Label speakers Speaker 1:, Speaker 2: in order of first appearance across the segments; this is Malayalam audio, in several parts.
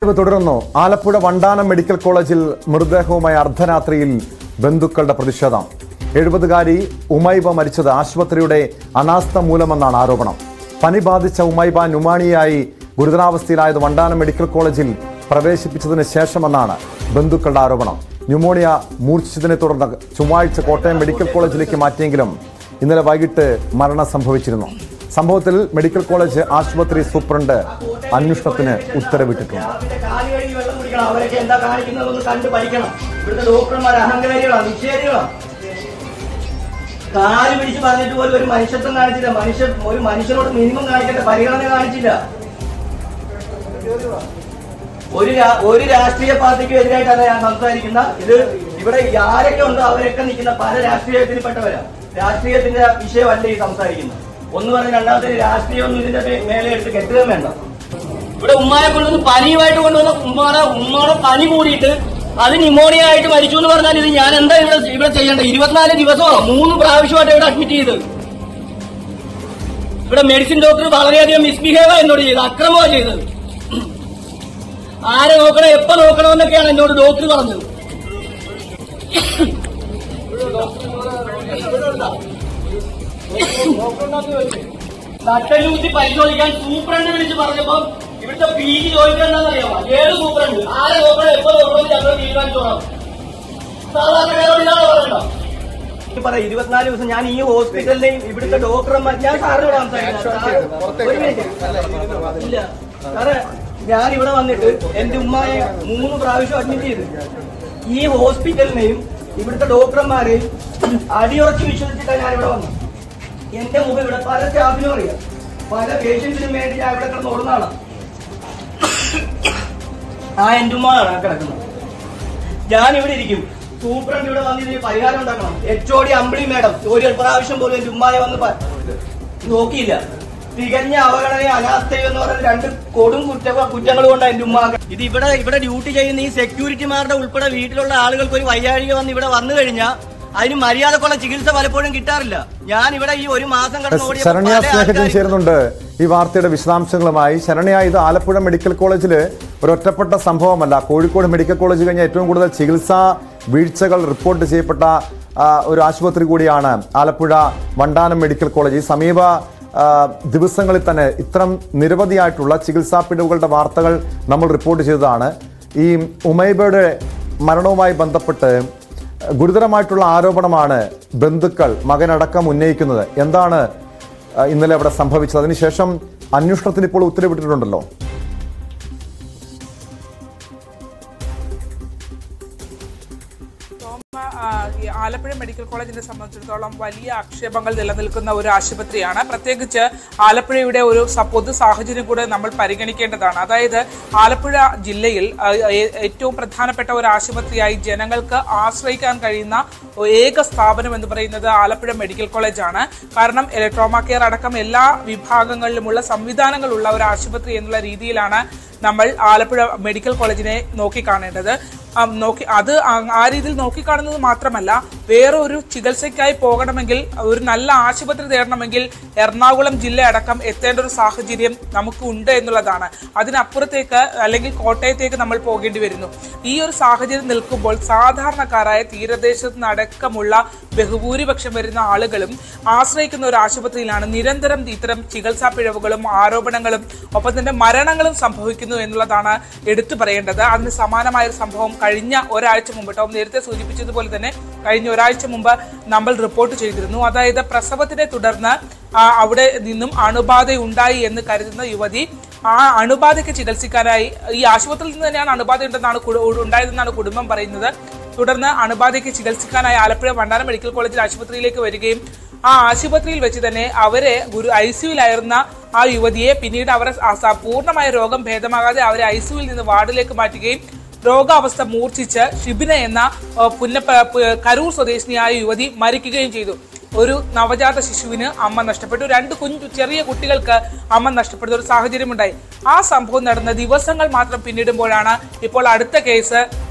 Speaker 1: ഇവ തുടരുന്നു ആലപ്പുഴ വണ്ടാനം മെഡിക്കൽ കോളേജിൽ മൃതദേഹവുമായി അർദ്ധരാത്രിയിൽ ബന്ധുക്കളുടെ പ്രതിഷേധം എഴുപതുകാരി ഉമൈബ മരിച്ചത് ആശുപത്രിയുടെ അനാസ്ഥ മൂലമെന്നാണ് ആരോപണം പനി ബാധിച്ച ഉമൈബ ന്യൂമാണിയായി ഗുരുതരാവസ്ഥയിലായത് വണ്ടാനം മെഡിക്കൽ കോളേജിൽ പ്രവേശിപ്പിച്ചതിന് ശേഷമെന്നാണ് ബന്ധുക്കളുടെ ആരോപണം ന്യൂമോണിയ മൂർച്ഛിച്ചതിനെ തുടർന്ന് ചൊവ്വാഴ്ച കോട്ടയം മെഡിക്കൽ കോളേജിലേക്ക് മാറ്റിയെങ്കിലും ഇന്നലെ വൈകിട്ട് മരണം സംഭവിച്ചിരുന്നു സംഭവത്തിൽ മെഡിക്കൽ കോളേജ് ആശുപത്രി സൂപ്രണ്ട് അന്വേഷണത്തിന് ഉത്തരവിട്ടിട്ടുണ്ട്
Speaker 2: രാവിലെ കാല് കഴുകി വെള്ളം കുടിക്കണം അവരൊക്കെ എന്താ കാണിക്കുന്നതെന്ന് കണ്ട് പഠിക്കണം ഇവിടുത്തെ ഡോക്ടർമാർ അഹങ്കാരികളാണ് നിഷേധികളാണ് കാല് പിടിച്ച് പറഞ്ഞിട്ട് പോലും ഒരു മനുഷ്യത്വം കാണിച്ചില്ല മനുഷ്യ ഒരു മനുഷ്യനോട് മിനിമം കാണിക്കേണ്ട പരിഗണന കാണിച്ചില്ല ഒരു രാ- ഒരു രാഷ്ട്രീയ പാർട്ടിക്കും എതിരായിട്ടല്ല ഞാൻ സംസാരിക്കുന്ന ഇത് ഇവിടെ ആരൊക്കെ ഉണ്ടോ അവരൊക്കെ നിൽക്കുന്ന പല രാഷ്ട്രീയത്തിൽപ്പെട്ടവരാ രാഷ്ട്രീയത്തിന്റെ വിഷയമല്ല ഈ സംസാരിക്കുന്നത് ഒന്ന് പറഞ്ഞ രണ്ടാമത്തെ രാഷ്ട്രീയമൊന്നും ഇതിന്റെ മേ- മേലെ എടുത്ത് കെട്ടുകയും വേണ്ട ഇവിടെ ഉമ്മാനെ കൊണ്ടുവന്ന് പനിയുമായിട്ട് കൊണ്ടുവന്ന ഉമ്മാടെ ഉമ്മാടെ പനി കൂടിയിട്ട് അത് ന്യൂമോണിയ ആയിട്ട് മരിച്ചു എന്ന് പറഞ്ഞാൽ ഇത് ഞാൻ എന്താ ഇവിടെ ഇവിടെ ചെയ്യേണ്ടത് ഇരുപത്തിനാല് ദിവസമോ മൂന്ന് പ്രാവശ്യമായിട്ട് ഇവിടെ അഡ്മിറ്റ് ചെയ്ത് ഇവിടെ മെഡിസിൻ ഡോക്ടർ വളരെയധികം മിസ്ബിഹേവ് എന്നോട് ചെയ്തത് അക്രമമാണ് ചെയ്തത് ആരെ നോക്കണം എപ്പോ നോക്കണമെന്നൊക്കെയാണ് എന്നോട് ഡോക്ടർ പറഞ്ഞത് നട്ടലൂത്തി പരിശോധിക്കാൻ സൂപ്രണ്ട് വിളിച്ച് പറഞ്ഞപ്പോ ഇവിടുത്തെ പി ജി ചോദിക്കണ്ടെന്നറിയാമോ ഏത് സൂപ്രണ്ട് ആരെ നോക്കണം എപ്പോ നോക്കണം ഞങ്ങൾ തീരുമാനിച്ചോളാം സാധാരണക്കാരോട് ഇതാണ് പറയണ്ട പറയാം ഇരുപത്തിനാല് ദിവസം ഞാൻ ഈ ഹോസ്പിറ്റലിലെയും ഇവിടുത്തെ ഡോക്ടർമാർ ഞാൻ സാറിനോട് സംസാരിക്കാം ഒരു മിനിറ്റ് ഇല്ല സാറേ ഞാൻ ഇവിടെ വന്നിട്ട് എന്റെ ഉമ്മയെ മൂന്ന് പ്രാവശ്യം അഡ്മിറ്റ് ചെയ്തു ഈ ഹോസ്പിറ്റലിനെയും ഇവിടുത്തെ ഡോക്ടർമാരെയും അടിയുറച്ച് വിശ്വസിച്ചിട്ടാണ് ഞാൻ ഇവിടെ വന്നത് എന്റെ മുഖം ഇവിടെ പല സ്റ്റാഫിനും അറിയാം പല പേഷ്യൻസിനും വേണ്ടി ഞാൻ ഇവിടെ കിടന്ന് ഓടുന്നതാണ് ആ എന്റെ ഉമ്മയാണ് ആ കിടക്കുന്നത് ഞാൻ ഇവിടെ ഇരിക്കും സൂപ്രണ്ട് ഇവിടെ വന്ന് ഇതിന് പരിഹാരം ഉണ്ടാക്കണം H O D Ambili madam ഒരു പ്രാവശ്യം പോലും എന്റെ ഉമ്മായ വന്ന് പ- നോക്കിയില്ല തികഞ്ഞ അവഗണനയും അനാസ്ഥയും എന്ന് പറയുന്ന രണ്ട് കൊടും കുറ്റ കുറ്റങ്ങൾ കൊണ്ടാണ് എന്റെ ഉമ്മ ഇത് ഇവിടെ ഇവിടെ ഡ്യൂട്ടി ചെയ്യുന്ന ഈ സെക്യൂരിറ്റിമാരുടെ ഉൾപ്പെടെ വീട്ടിലുള്ള ആളുകൾക്ക് ഒരു വയ്യാഴിക വന്ന് ഇവിടെ വന്നു കഴിഞ്ഞാൽ അതിന് മര്യാദക്കുള്ള ചികിത്സ പലപ്പോഴും കിട്ടാറില്ല ഞാൻ ഇവിടെ ഈ ഒരു മാസം കടന്ന് ഓടിയപ്പോൾ
Speaker 1: ശരണ്യ
Speaker 2: പല
Speaker 1: സ്നേഹജൻ
Speaker 2: ആൾക്കാരും-
Speaker 1: ചേരുന്നുണ്ട് ഈ വാർത്തയുടെ വിശദാംശങ്ങളുമായി ശരണ്യ ഇത് ആലപ്പുഴ മെഡിക്കൽ കോളേജിൽ ഒരു ഒറ്റപ്പെട്ട സംഭവമല്ല കോഴിക്കോട് മെഡിക്കൽ കോളേജ് കഴിഞ്ഞ ഏറ്റവും കൂടുതൽ ചികിത്സാ വീഴ്ചകൾ റിപ്പോർട്ട് ചെയ്യപ്പെട്ട ആ, ഒരു ആശുപത്രി കൂടിയാണ് ആലപ്പുഴ വണ്ടാനം മെഡിക്കൽ കോളേജ് ഈ സമീപ ആ, ദിവസങ്ങളിൽ തന്നെ ഇത്തരം നിരവധിയായിട്ടുള്ള ചികിത്സാ പിഴവുകളുടെ വാർത്തകൾ നമ്മൾ റിപ്പോർട്ട് ചെയ്തതാണ് ഈ ഉമൈബയുടെ മരണവുമായി ബന്ധപ്പെട്ട് ഗുരുതരമായിട്ടുള്ള ആരോപണമാണ് ബന്ധുക്കൾ മകനടക്കം ഉന്നയിക്കുന്നത് എന്താണ് ആ, ഇന്നലെ അവിടെ സംഭവിച്ചത് അതിനുശേഷം അന്വേഷണത്തിന് ഇപ്പോൾ ഉത്തരവിട്ടിട്ടുണ്ടല്ലോ
Speaker 3: തോമ ആ, ഈ ആലപ്പുഴ മെഡിക്കൽ കോളേജിനെ സംബന്ധിച്ചിടത്തോളം വലിയ ആക്ഷേപങ്ങൾ നിലനിൽക്കുന്ന ഒരു ആശുപത്രിയാണ് പ്രത്യേകിച്ച് ആലപ്പുഴയുടെ ഒരു സ- പൊതു സാഹചര്യം കൂടെ നമ്മൾ പരിഗണിക്കേണ്ടതാണ് അതായത് ആലപ്പുഴ ജില്ലയിൽ ആ, ഏ- ഏറ്റവും പ്രധാനപ്പെട്ട ഒരു ആശുപത്രിയായി ജനങ്ങൾക്ക് ആശ്രയിക്കാൻ കഴിയുന്ന ഏക സ്ഥാപനം എന്ന് പറയുന്നത് ആലപ്പുഴ മെഡിക്കൽ കോളേജാണ് കാരണം എ- ട്രോമ കെയർ അടക്കം എല്ലാ വിഭാഗങ്ങളിലുമുള്ള സംവിധാനങ്ങളുള്ള ഒരു ആശുപത്രി എന്നുള്ള രീതിയിലാണ് നമ്മൾ ആലപ്പുഴ മെഡിക്കൽ കോളേജിനെ നോക്കിക്കാണേണ്ടത് ആ, നോക്കി അത് ആ- ആ രീതിയിൽ നോക്കിക്കാണുന്നത് മാത്രമല്ല വേറെ ഒരു ചികിത്സയ്ക്കായി പോകണമെങ്കിൽ ഒരു നല്ല ആശുപത്രി തേടണമെങ്കിൽ എറണാകുളം ജില്ല അടക്കം എത്തേണ്ട ഒരു സാഹചര്യം നമുക്ക് ഉണ്ട് എന്നുള്ളതാണ് അതിനപ്പുറത്തേക്ക് അല്ലെങ്കിൽ കോട്ടയത്തേക്ക് നമ്മൾ പോകേണ്ടി വരുന്നു ഈ ഒരു സാഹചര്യം നിൽക്കുമ്പോൾ സാധാരണക്കാരായ തീരദേശത്ത് നിന്നടക്കമുള്ള ബഹുഭൂരിപക്ഷം വരുന്ന ആളുകളും ആശ്രയിക്കുന്ന ഒരു ആശുപത്രിയിലാണ് നിരന്തരം ഇത്തരം ചികിത്സാ പിഴവുകളും ആരോപണങ്ങളും ഒപ്പം തന്നെ മരണങ്ങളും സംഭവിക്കുന്നു എന്നുള്ളതാണ് എടുത്തു പറയേണ്ടത് അതിന് സമാനമായ ഒരു സംഭവം കഴിഞ്ഞ ഒരാഴ്ച മുമ്പ് ടോം നേരത്തെ സൂചിപ്പിച്ചതുപോലെ തന്നെ കഴിഞ്ഞ ഒരാഴ്ച മുമ്പ് നമ്മൾ റിപ്പോർട്ട് ചെയ്തിരുന്നു അതായത് പ്രസവത്തിനെ തുടർന്ന് ആ, അവിടെ നിന്നും അണുബാധ ഉണ്ടായി എന്ന് കരുതുന്ന യുവതി ആ അണുബാധയ്ക്ക് ചികിത്സിക്കാനായി ഈ ആശുപത്രിയിൽ നിന്ന് തന്നെയാണ് അണുബാധ ഉണ്ടെന്നാണ് കുടു- ഉണ്ടായതെന്നാണ് കുടുംബം പറയുന്നത് തുടർന്ന് അണുബാധയ്ക്ക് ചികിത്സിക്കാനായി ആലപ്പുഴ വണ്ടാനം മെഡിക്കൽ കോളേജിൽ ആശുപത്രിയിലേക്ക് വരികയും ആ ആശുപത്രിയിൽ വെച്ച് തന്നെ അവരെ ഗുരു ഐ സിയുലായിരുന്ന ആ യുവതിയെ പിന്നീട് അവരെ ആ സ- പൂർണ്ണമായ രോഗം ഭേദമാകാതെ അവരെ ഐ സിയുവിൽ നിന്ന് വാർഡിലേക്ക് മാറ്റുകയും രോഗാവസ്ഥ മൂർച്ഛിച്ച് ഷിബിന എന്ന ആ, പുന്നപ്പ പ- കരൂർ സ്വദേശിനിയായ യുവതി മരിക്കുകയും ചെയ്തു ഒരു നവജാത ശിശുവിന് അമ്മ നഷ്ടപ്പെട്ടു രണ്ട് കുഞ്ഞു ചെറിയ കുട്ടികൾക്ക് അമ്മ നഷ്ടപ്പെടുന്ന ഒരു സാഹചര്യമുണ്ടായി ആ സംഭവം നടന്ന ദിവസങ്ങൾ മാത്രം പിന്നിടുമ്പോഴാണ് ഇപ്പോൾ അടുത്ത കേസ്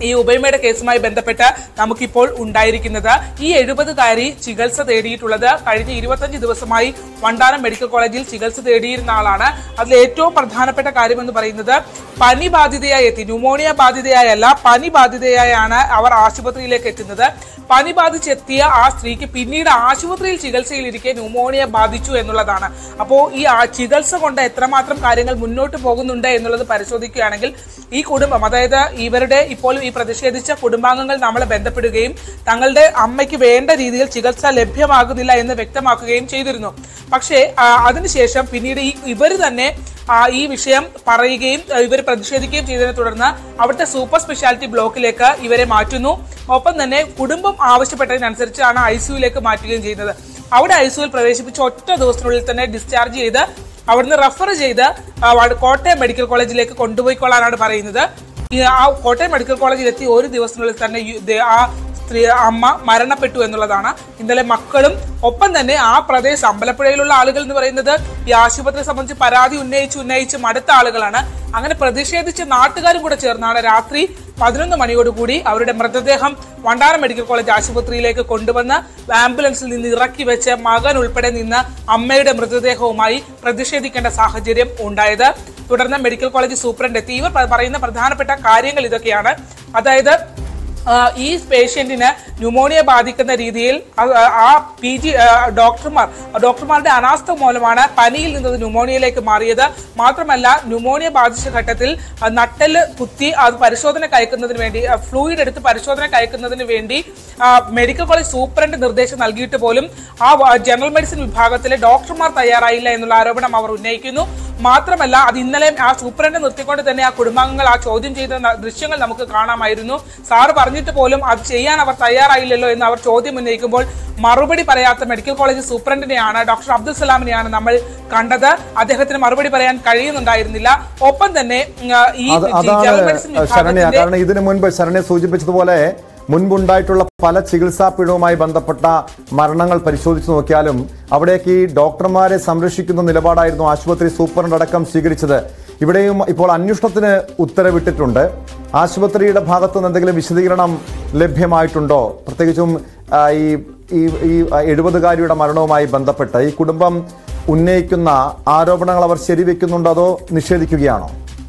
Speaker 3: ഈ ഉബൈമയുടെ കേസുമായി ബന്ധപ്പെട്ട് നമുക്കിപ്പോൾ ഉണ്ടായിരിക്കുന്നത് ഈ എഴുപതുകാരി ചികിത്സ തേടിയിട്ടുള്ളത് കഴിഞ്ഞ ഇരുപത്തഞ്ച് ദിവസമായി വണ്ടാനം മെഡിക്കൽ കോളേജിൽ ചികിത്സ തേടിയിരുന്ന ആളാണ് അതിൽ ഏറ്റവും പ്രധാനപ്പെട്ട കാര്യം എന്ന് പറയുന്നത് പനി ബാധിതയായി എത്തി ന്യൂമോണിയ ബാധിതയായല്ല പനി ബാധിതയായാണ് അവർ ആശുപത്രിയിലേക്ക് എത്തുന്നത് പനി ബാധിച്ചെത്തിയ ആ സ്ത്രീക്ക് പിന്നീട് ആശുപത്രിയിൽ ചികിത്സയിലിരിക്കെ ന്യൂമോണിയ ബാധിച്ചു എന്നുള്ളതാണ് അപ്പോൾ ഈ ആ ചികിത്സ കൊണ്ട് എത്രമാത്രം കാര്യങ്ങൾ മുന്നോട്ട് പോകുന്നുണ്ട് എന്നുള്ളത് പരിശോധിക്കുകയാണെങ്കിൽ ഈ കുടുംബം അതായത് ഇവരുടെ ഇപ്പോൾ ഈ പ്രതിഷേധിച്ച കുടുംബാംഗങ്ങൾ നമ്മളെ ബന്ധപ്പെടുകയും തങ്ങളുടെ അമ്മയ്ക്ക് വേണ്ട രീതിയിൽ ചികിത്സ ലഭ്യമാകുന്നില്ല എന്ന് വ്യക്തമാക്കുകയും ചെയ്തിരുന്നു പക്ഷേ ആ, അതിനുശേഷം പിന്നീട് ഈ ഇവർ തന്നെ ആ, ഈ വിഷയം പറയുകയും ഇവർ പ്രതിഷേധിക്കുകയും ചെയ്തതിനെ തുടർന്ന് അവിടുത്തെ സൂപ്പർ സ്പെഷ്യാലിറ്റി ബ്ലോക്കിലേക്ക് ഇവരെ മാറ്റുന്നു ഒപ്പം തന്നെ കുടുംബം ആവശ്യപ്പെട്ടതിനനുസരിച്ചാണ് ഐ സിയുലേക്ക് മാറ്റുകയും ചെയ്യുന്നത് അവിടെ ഐ സിയുയിൽ പ്രവേശിപ്പിച്ച് ഒറ്റ ദിവസത്തിനുള്ളിൽ തന്നെ ഡിസ്ചാർജ് ചെയ്ത് അവിടുന്ന് റെഫർ ചെയ്ത് ആ, വ- കോട്ടയം മെഡിക്കൽ കോളേജിലേക്ക് കൊണ്ടുപോയിക്കൊള്ളാനാണ് പറയുന്നത് ഈ ആ കോട്ടയം മെഡിക്കൽ കോളേജിൽ എത്തി ഒരു ദിവസത്തിനുള്ളിൽ തന്നെ യു- ദേ- ആ സ്ത്രീ അമ്മ മരണപ്പെട്ടു എന്നുള്ളതാണ് ഇന്നലെ മക്കളും ഒപ്പം തന്നെ ആ പ്രദേശം അമ്പലപ്പുഴയിലുള്ള ആളുകൾ എന്ന് പറയുന്നത് ഈ ആശുപത്രിയെ സംബന്ധിച്ച് പരാതി ഉന്നയിച്ച് ഉന്നയിച്ച് മടുത്ത ആളുകളാണ് അങ്ങനെ പ്രതിഷേധിച്ച് നാട്ടുകാരും കൂടെ ചേർന്നാണ് രാത്രി പതിനൊന്ന് മണിയോടുകൂടി അവരുടെ മൃതദേഹം വണ്ടാനം മെഡിക്കൽ കോളേജ് ആശുപത്രിയിലേക്ക് കൊണ്ടുവന്ന് ആംബുലൻസിൽ നിന്ന് ഇറക്കി വെച്ച് മകൻ ഉൾപ്പെടെ നിന്ന് അമ്മയുടെ മൃതദേഹവുമായി പ്രതിഷേധിക്കേണ്ട സാഹചര്യം ഉണ്ടായത് തുടർന്ന് മെഡിക്കൽ കോളേജ് സൂപ്രണ്ട് എത്തി ഇവർ പ- പറയുന്ന പ്രധാനപ്പെട്ട കാര്യങ്ങൾ ഇതൊക്കെയാണ് അതായത് ആ, ഈ പേഷ്യന്റിന് ന്യൂമോണിയ ബാധിക്കുന്ന രീതിയിൽ ആ- ആ പി ജി ഡോക്ടർമാർ ഡോക്ടർമാരുടെ അനാസ്ഥ മൂലമാണ് പനിയിൽ നിന്നത് ന്യൂമോണിയയിലേക്ക് മാറിയത് മാത്രമല്ല ന്യൂമോണിയ ബാധിച്ച ഘട്ടത്തിൽ ആ, നട്ടെല്ല് കുത്തി അത് പരിശോധന കയക്കുന്നതിന് വേണ്ടി ഫ്ലൂയിഡ് എടുത്ത് പരിശോധന കയക്കുന്നതിന് വേണ്ടി ആ, മെഡിക്കൽ കോളേജ് സൂപ്രണ്ട് നിർദ്ദേശം നൽകിയിട്ട് പോലും ആ വ- ജനറൽ മെഡിസിൻ വിഭാഗത്തിലെ ഡോക്ടർമാർ തയ്യാറായില്ല എന്നുള്ള ആരോപണം അവർ ഉന്നയിക്കുന്നു മാത്രമല്ല അത് ഇന്നലെ ആ സൂപ്രണ്ട് നിർത്തിക്കൊണ്ട് തന്നെ ആ കുടുംബാംഗങ്ങൾ ആ ചോദ്യം ചെയ്ത ന- ദൃശ്യങ്ങൾ നമുക്ക് കാണാമായിരുന്നു സാറ് പറഞ്ഞിട്ട് പോലും അത് ചെയ്യാൻ അവർ തയ്യാറായില്ലല്ലോ എന്ന് അവർ ചോദ്യം ഉന്നയിക്കുമ്പോൾ മറുപടി പറയാത്ത മെഡിക്കൽ കോളേജ് സൂപ്രണ്ടിനെയാണ് ഡോക്ടർ അബ്ദുൽ സലാമിനെയാണ് നമ്മൾ കണ്ടത് അദ്ദേഹത്തിന് മറുപടി പറയാൻ കഴിയുന്നുണ്ടായിരുന്നില്ല ഒപ്പം തന്നെ ഉം, ആ, ഈ
Speaker 1: അത്
Speaker 3: ജനറൽ
Speaker 1: അതാണ്
Speaker 3: മെഡിസിൻ
Speaker 1: ശരണ്യ
Speaker 3: വിഭാഗത്തിന്റെ
Speaker 1: കാരണം ഇതിനു മുൻപ് ശരണ്യ സൂചിപ്പിച്ചതുപോലെ മുൻപുണ്ടായിട്ടുള്ള പല ചികിത്സാ പിഴവുമായി ബന്ധപ്പെട്ട മരണങ്ങൾ പരിശോധിച്ചു നോക്കിയാലും അവിടേക്ക് ഈ ഡോക്ടർമാരെ സംരക്ഷിക്കുന്ന നിലപാടായിരുന്നു ആശുപത്രി സൂപ്രണ്ട് അടക്കം സ്വീകരിച്ചത് ഇവിടെയും ഇപ്പോൾ അന്വേഷണത്തിന് ഉത്തരവിട്ടിട്ടുണ്ട് ആശുപത്രിയുടെ ഭാഗത്തു നിന്ന് എന്തെങ്കിലും വിശദീകരണം ലഭ്യമായിട്ടുണ്ടോ പ്രത്യേകിച്ചും ആ, ഈ ഈ ഈ എഴുപതുകാരിയുടെ മരണവുമായി ബന്ധപ്പെട്ട് ഈ കുടുംബം ഉന്നയിക്കുന്ന ആരോപണങ്ങൾ അവർ ശരിവെക്കുന്നുണ്ടോ അതോ നിഷേധിക്കുകയാണോ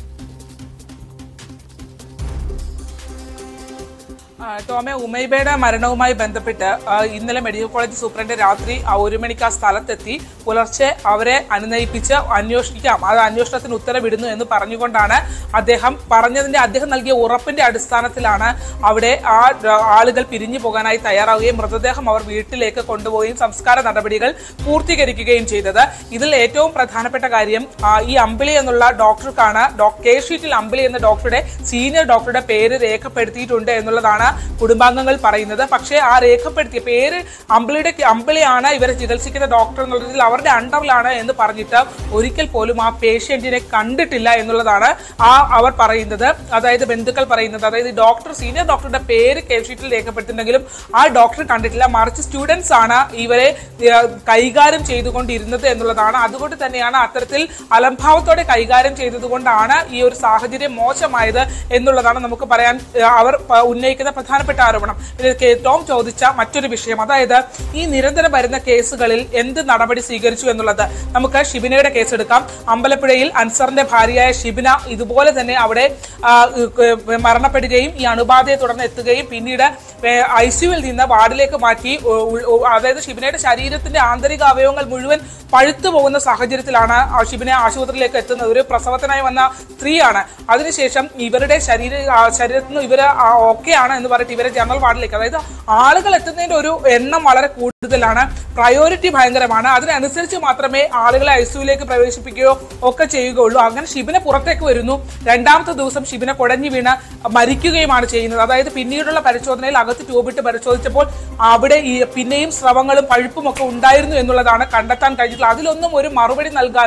Speaker 3: ആ, ടോമെ ഉമൈബയുടെ മരണവുമായി ബന്ധപ്പെട്ട് ആ, ഇന്നലെ മെഡിക്കൽ കോളേജ് സൂപ്രണ്ട് രാത്രി ആ ഒരു മണിക്ക് ആ സ്ഥലത്തെത്തി പുലർച്ചെ അവരെ അനുനയിപ്പിച്ച് അന്വേഷിക്കാം അത് അന്വേഷണത്തിന് ഉത്തരവിടുന്നു എന്ന് പറഞ്ഞുകൊണ്ടാണ് അദ്ദേഹം പറഞ്ഞതിന്റെ അദ്ദേഹം നൽകിയ ഉറപ്പിന്റെ അടിസ്ഥാനത്തിലാണ് അവിടെ ആ ഡ- ആളുകൾ പിരിഞ്ഞു പോകാനായി തയ്യാറാവുകയും മൃതദേഹം അവർ വീട്ടിലേക്ക് കൊണ്ടുപോവുകയും സംസ്കാര നടപടികൾ പൂർത്തീകരിക്കുകയും ചെയ്തത് ഇതിൽ ഏറ്റവും പ്രധാനപ്പെട്ട കാര്യം ആ, ഈ അമ്പിളി എന്നുള്ള ഡോക്ടർക്കാണ് ഡോ- കെ ഷീറ്റിൽ അമ്പിളി എന്ന ഡോക്ടറുടെ സീനിയർ ഡോക്ടറുടെ പേര് രേഖപ്പെടുത്തിയിട്ടുണ്ട് എന്നുള്ളതാണ് കുടുംബാംഗങ്ങൾ പറയുന്നത് പക്ഷേ ആ രേഖപ്പെടുത്തിയ പേര് അമ്പിളിയുടെ അമ്പിളിയാണ് ഇവരെ ചികിത്സിക്കുന്ന ഡോക്ടർ എന്നുള്ളതിൽ അവരുടെ അണ്ടറിലാണ് എന്ന് പറഞ്ഞിട്ട് ഒരിക്കൽ പോലും ആ പേഷ്യന്റിനെ കണ്ടിട്ടില്ല എന്നുള്ളതാണ് ആ അവർ പറയുന്നത് അതായത് ബന്ധുക്കൾ പറയുന്നത് അതായത് ഈ ഡോക്ടർ സീനിയർ ഡോക്ടറുടെ പേര് കെ ഷീറ്റിൽ രേഖപ്പെടുത്തുന്നെങ്കിലും ആ ഡോക്ടർ കണ്ടിട്ടില്ല മറിച്ച് സ്റ്റുഡൻസ് ആണ് ഇവരെ ഏഹ്, കൈകാര്യം ചെയ്തുകൊണ്ടിരുന്നത് എന്നുള്ളതാണ് അതുകൊണ്ട് തന്നെയാണ് അത്തരത്തിൽ അലംഭാവത്തോടെ കൈകാര്യം ചെയ്തതുകൊണ്ടാണ് ഈ ഒരു സാഹചര്യം മോശമായത് എന്നുള്ളതാണ് നമുക്ക് പറയാൻ ഏഹ്, അവർ പ- ഉന്നയിക്കുന്ന പ്രധാനപ്പെട്ട ആരോപണം ഇത് കെ ടോം ചോദിച്ച മറ്റൊരു വിഷയം അതായത് ഈ നിരന്തരം വരുന്ന കേസുകളിൽ എന്ത് നടപടി സ്വീകരിച്ചു എന്നുള്ളത് നമുക്ക് ഷിബിനയുടെ കേസ് എടുക്കാം അമ്പലപ്പുഴയിൽ അൻസറിന്റെ ഭാര്യയായ ഷിബിന ഇതുപോലെ തന്നെ അവിടെ ആ, ഏഹ്, മരണപ്പെടുകയും ഈ അണുബാധയെ തുടർന്ന് എത്തുകയും പിന്നീട് ഐ സിയുവിൽ നിന്ന് വാർഡിലേക്ക് മാറ്റി ഉ- ഉ- ഉ- അതായത് ഷിബിനയുടെ ശരീരത്തിന്റെ ആന്തരിക അവയവങ്ങൾ മുഴുവൻ പഴുത്തു പോകുന്ന സാഹചര്യത്തിലാണ് ആ ഷിബിനെ ആശുപത്രിയിലേക്ക് എത്തുന്നത് ഒരു പ്രസവത്തിനായി വന്ന സ്ത്രീയാണ് അതിനുശേഷം ഇവരുടെ ശരീര ആ, ശരീരത്തിൽ നിന്ന് ഇവര് ഓക്കെ ആണ് എന്ന് പറഞ്ഞിട്ട് ഇവരെ ജനറൽ വാർഡിലേക്ക് അതായത് ആളുകൾ എത്തുന്നതിന്റെ ഒരു എണ്ണം വളരെ കൂടുതലാണ് പ്രയോറിറ്റി ഭയങ്കരമാണ് അതിനനുസരിച്ച് മാത്രമേ ആളുകളെ ഐ സിയുലേക്ക് പ്രവേശിപ്പിക്കുകയോ ഒക്കെ ചെയ്യുകയുള്ളൂ അങ്ങനെ ഷിബിനെ പുറത്തേക്ക് വരുന്നു രണ്ടാമത്തെ ദിവസം ഷിബിനെ കുടഞ്ഞു വീണ് മരിക്കുകയുമാണ് ചെയ്യുന്നത് അതായത് പിന്നീടുള്ള പരിശോധനയിൽ അകത്ത് ട്യൂബിട്ട് പരിശോധിച്ചപ്പോൾ അവിടെ ഈ പിന്നെയും സ്രവങ്ങളും പഴുപ്പും ഒക്കെ ഉണ്ടായിരുന്നു എന്നുള്ളതാണ് കണ്ടെത്താൻ കഴിഞ്ഞിട്ടുള്ളത് അതിലൊന്നും ഒരു മറുപടി നൽകാനോ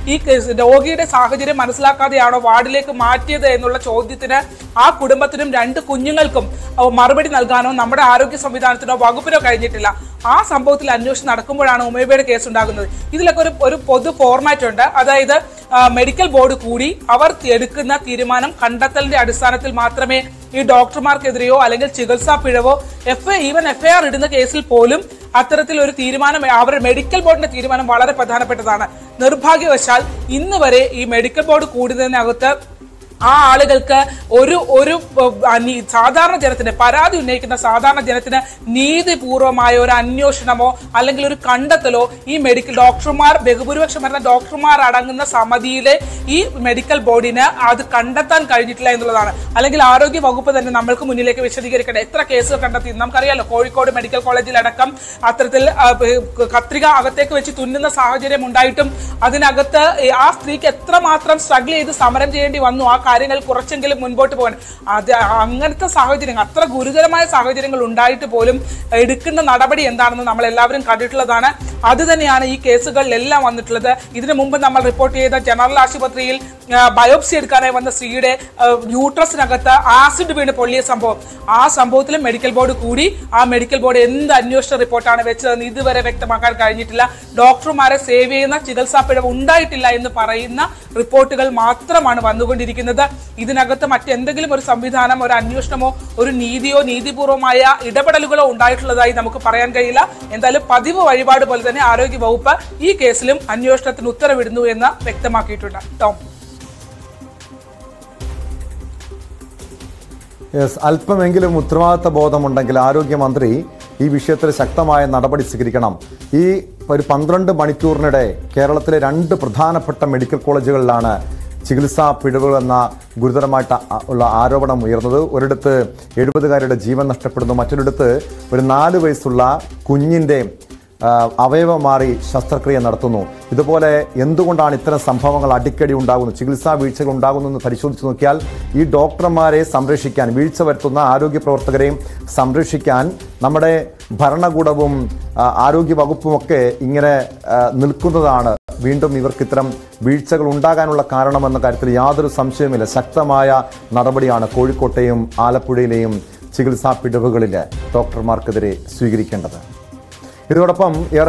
Speaker 3: ഈ കേസ് രോഗിയുടെ സാഹചര്യം മനസ്സിലാക്കാതെയാണോ വാർഡിലേക്ക് മാറ്റിയത് എന്നുള്ള ചോദ്യത്തിന് ആ കുടുംബത്തിനും രണ്ട് കുഞ്ഞുങ്ങൾക്കും അഹ് മറുപടി നൽകാനോ നമ്മുടെ ആരോഗ്യ സംവിധാനത്തിനോ വകുപ്പിനോ കഴിഞ്ഞിട്ടില്ല ആ സംഭവത്തിൽ അന്വേഷണം നടക്കുമ്പോഴാണ് ഉമേബയുടെ കേസ് ഉണ്ടാകുന്നത് ഇതിലൊക്കെ ഒരു ഒരു പൊതു ഫോർമാറ്റ് ഉണ്ട് അതായത് ആ, മെഡിക്കൽ ബോർഡ് കൂടി അവർ എടുക്കുന്ന തീരുമാനം കണ്ടെത്തലിന്റെ അടിസ്ഥാനത്തിൽ മാത്രമേ ഈ ഡോക്ടർമാർക്കെതിരെയോ അല്ലെങ്കിൽ ചികിത്സാ പിഴവോ എഫ് ഈവൻ എഫ്ഐആർ ഇടുന്ന കേസിൽ പോലും അത്തരത്തിൽ ഒരു തീരുമാനം അവരുടെ മെഡിക്കൽ ബോർഡിന്റെ തീരുമാനം വളരെ പ്രധാനപ്പെട്ടതാണ് നിർഭാഗ്യവശാൽ ഇന്ന് വരെ ഈ മെഡിക്കൽ ബോർഡ് കൂടുന്നതിനകത്ത് ആ ആളുകൾക്ക് ഒരു ഒരു ഏഹ്, അനി- സാധാരണ ജനത്തിന് പരാതി ഉന്നയിക്കുന്ന സാധാരണ ജനത്തിന് നീതിപൂർവമായ ഒരു അന്വേഷണമോ അല്ലെങ്കിൽ ഒരു കണ്ടെത്തലോ ഈ മെഡിക്കൽ ഡോക്ടർമാർ ബഹുഭൂരിപക്ഷം വരുന്ന ഡോക്ടർമാർ അടങ്ങുന്ന സമിതിയിലെ ഈ മെഡിക്കൽ ബോർഡിന് അത് കണ്ടെത്താൻ കഴിഞ്ഞിട്ടില്ല എന്നുള്ളതാണ് അല്ലെങ്കിൽ ആരോഗ്യ വകുപ്പ് തന്നെ നമ്മൾക്ക് മുന്നിലേക്ക് വിശദീകരിക്കട്ടെ എത്ര കേസുകൾ കണ്ടെത്തി നമുക്കറിയാലോ കോഴിക്കോട് മെഡിക്കൽ കോളേജിലടക്കം അത്തരത്തിൽ ആ, ബ- കത്രിക അകത്തേക്ക് വെച്ച് തുന്നുന്ന സാഹചര്യം ഉണ്ടായിട്ടും അതിനകത്ത് ഈ ആ സ്ത്രീക്ക് എത്രമാത്രം സ്ട്രഗിൾ ചെയ്ത് സമരം ചെയ്യേണ്ടി വന്നു ആ കാര്യങ്ങൾ കുറച്ചെങ്കിലും മുൻപോട്ട് പോകാൻ അത് അങ്ങനത്തെ സാഹചര്യങ്ങൾ അത്ര ഗുരുതരമായ സാഹചര്യങ്ങൾ ഉണ്ടായിട്ട് പോലും എടുക്കുന്ന നടപടി എന്താണെന്ന് നമ്മൾ എല്ലാവരും കണ്ടിട്ടുള്ളതാണ് അത് തന്നെയാണ് ഈ കേസുകളിലെല്ലാം വന്നിട്ടുള്ളത് ഇതിനു മുമ്പ് നമ്മൾ റിപ്പോർട്ട് ചെയ്ത ജനറൽ ആശുപത്രിയിൽ ആ, ബയോപ്സി എടുക്കാനായി വന്ന സ്ത്രീയുടെ ആ, യൂട്രസിനകത്ത് ആസിഡ് വീണ് പൊള്ളിയ സംഭവം ആ സംഭവത്തിലും മെഡിക്കൽ ബോർഡ് കൂടി ആ മെഡിക്കൽ ബോർഡ് എന്ത് അന്വേഷണ റിപ്പോർട്ടാണ് വെച്ചതെന്ന് ഇതുവരെ വ്യക്തമാക്കാൻ കഴിഞ്ഞിട്ടില്ല ഡോക്ടർമാരെ സേവ് ചെയ്യുന്ന ചികിത്സാ പിഴവ് ഉണ്ടായിട്ടില്ല എന്ന് പറയുന്ന റിപ്പോർട്ടുകൾ മാത്രമാണ് വന്നുകൊണ്ടിരിക്കുന്നത് ഇതിനകത്ത് മറ്റെന്തെങ്കിലും ഒരു സംവിധാനം ഒരു അന്വേഷണമോ ഒരു നീതിയോ നീതിപൂർവമായ ഇടപെടലുകളോ ഉണ്ടായിട്ടുള്ളതായി നമുക്ക് പറയാൻ കഴിയില്ല എന്തായാലും പതിവ് വഴിപാട് പോലെ തന്നെ ആരോഗ്യ വകുപ്പ് ഈ കേസിലും അന്വേഷണത്തിന് ഉത്തരവിടുന്നു എന്ന് വ്യക്തമാക്കിയിട്ടുണ്ട് ടോം
Speaker 1: യെസ് അല്പമെങ്കിലും ഉത്തരവാദിത്ത ബോധമുണ്ടെങ്കിൽ ആരോഗ്യമന്ത്രി ഈ വിഷയത്തിൽ ശക്തമായ നടപടി സ്വീകരിക്കണം ഈ ഒരു പന്ത്രണ്ട് മണിക്കൂറിനിടെ കേരളത്തിലെ രണ്ട് പ്രധാനപ്പെട്ട മെഡിക്കൽ കോളേജുകളിലാണ് ചികിത്സാ പിഴവുകൾ എന്ന ഗുരുതരമായിട്ട് ആ- ഉള്ള ആരോപണം ഉയർന്നത് ഒരിടത്ത് എഴുപതുകാരുടെ ജീവൻ നഷ്ടപ്പെടുന്നു മറ്റൊരിടത്ത് ഒരു നാല് വയസ്സുള്ള കുഞ്ഞിൻ്റെ ആ, അവയവം മാറി ശസ്ത്രക്രിയ നടത്തുന്നു ഇതുപോലെ എന്തുകൊണ്ടാണ് ഇത്തരം സംഭവങ്ങൾ അടിക്കടി ഉണ്ടാകുന്നത് ചികിത്സാ വീഴ്ചകൾ ഉണ്ടാകുന്നു എന്ന് പരിശോധിച്ച് നോക്കിയാൽ ഈ ഡോക്ടർമാരെ സംരക്ഷിക്കാൻ വീഴ്ച വരുത്തുന്ന ആരോഗ്യ പ്രവർത്തകരെയും സംരക്ഷിക്കാൻ നമ്മുടെ ഭരണകൂടവും ആ, ആരോഗ്യ വകുപ്പുമൊക്കെ ഇങ്ങനെ ആ, നിൽക്കുന്നതാണ് വീണ്ടും ഇവർക്ക് ഇത്തരം വീഴ്ചകൾ ഉണ്ടാകാനുള്ള കാരണമെന്ന കാര്യത്തിൽ യാതൊരു സംശയവുമില്ല ശക്തമായ നടപടിയാണ് കോഴിക്കോട്ടെയും ആലപ്പുഴയിലെയും ചികിത്സാ പിഴവുകളിൽ ഡോക്ടർമാർക്കെതിരെ സ്വീകരിക്കേണ്ടത് ഇതോടൊപ്പം ഏറെ